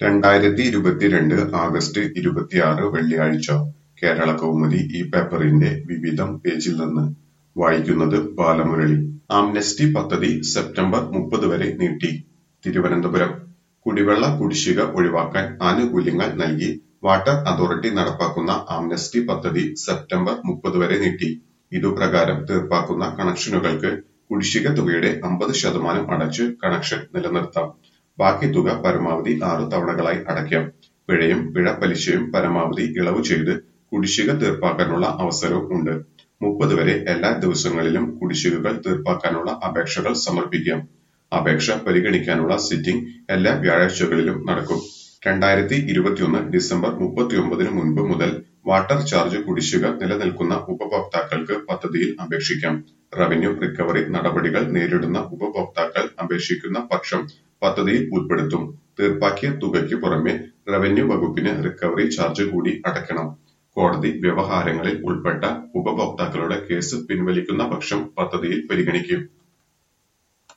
രണ്ടായിരത്തി ഇരുപത്തിരണ്ട് ആഗസ്റ്റ് ഇരുപത്തിയാറ് വെള്ളിയാഴ്ച കേരളകൗമുദി ഈ പേപ്പറിന്റെ വിവിധം പേജിൽ നിന്ന് വായിക്കുന്നത് ബാലമുരളി ആംനസ്റ്റി പദ്ധതി സെപ്റ്റംബർ മുപ്പത് വരെ നീട്ടി തിരുവനന്തപുരം കുടിവെള്ള കുടിശ്ശിക ഒഴിവാക്കാൻ ആനുകൂല്യങ്ങൾ നൽകി വാട്ടർ അതോറിറ്റി നടപ്പാക്കുന്ന ആംനസ്റ്റി പദ്ധതി സെപ്റ്റംബർ മുപ്പത് വരെ നീട്ടി ഇതുപ്രകാരം തീർപ്പാക്കുന്ന കണക്ഷനുകൾക്ക് കുടിശ്ശിക തുകയുടെ അമ്പത് ശതമാനം അടച്ച് കണക്ഷൻ നിലനിർത്താം ബാക്കി തുക പരമാവധി ആറു തവണകളായി അടയ്ക്കാം പിഴയും പിഴ പലിശയും പരമാവധി ഇളവ് ചെയ്ത് കുടിശ്ശിക തീർപ്പാക്കാനുള്ള അവസരവും ഉണ്ട് മുപ്പത് വരെ എല്ലാ ദിവസങ്ങളിലും കുടിശ്ശികകൾ തീർപ്പാക്കാനുള്ള അപേക്ഷകൾ സമർപ്പിക്കാം അപേക്ഷ പരിഗണിക്കാനുള്ള സിറ്റിംഗ് എല്ലാ വ്യാഴാഴ്ചകളിലും നടക്കും രണ്ടായിരത്തി ഇരുപത്തിയൊന്ന് ഡിസംബർ മുപ്പത്തിയൊമ്പതിന് മുൻപ് മുതൽ വാട്ടർ ചാർജ് കുടിശ്ശിക നിലനിൽക്കുന്ന ഉപഭോക്താക്കൾക്ക് പദ്ധതിയിൽ അപേക്ഷിക്കാം റവന്യൂ റിക്കവറി നടപടികൾ നേരിടുന്ന ഉപഭോക്താക്കൾ അപേക്ഷിക്കുന്ന പക്ഷം പദ്ധതിയിൽ ഉൾപ്പെടുത്തും തീർപ്പാക്കിയ തുകയ്ക്ക് പുറമെ റവന്യൂ വകുപ്പിന് റിക്കവറി ചാർജ് കൂടി അടയ്ക്കണം കോടതി വ്യവഹാരങ്ങളിൽ ഉൾപ്പെട്ട ഉപഭോക്താക്കളുടെ കേസ് പിൻവലിക്കുന്ന പക്ഷം പദ്ധതിയിൽ പരിഗണിക്കും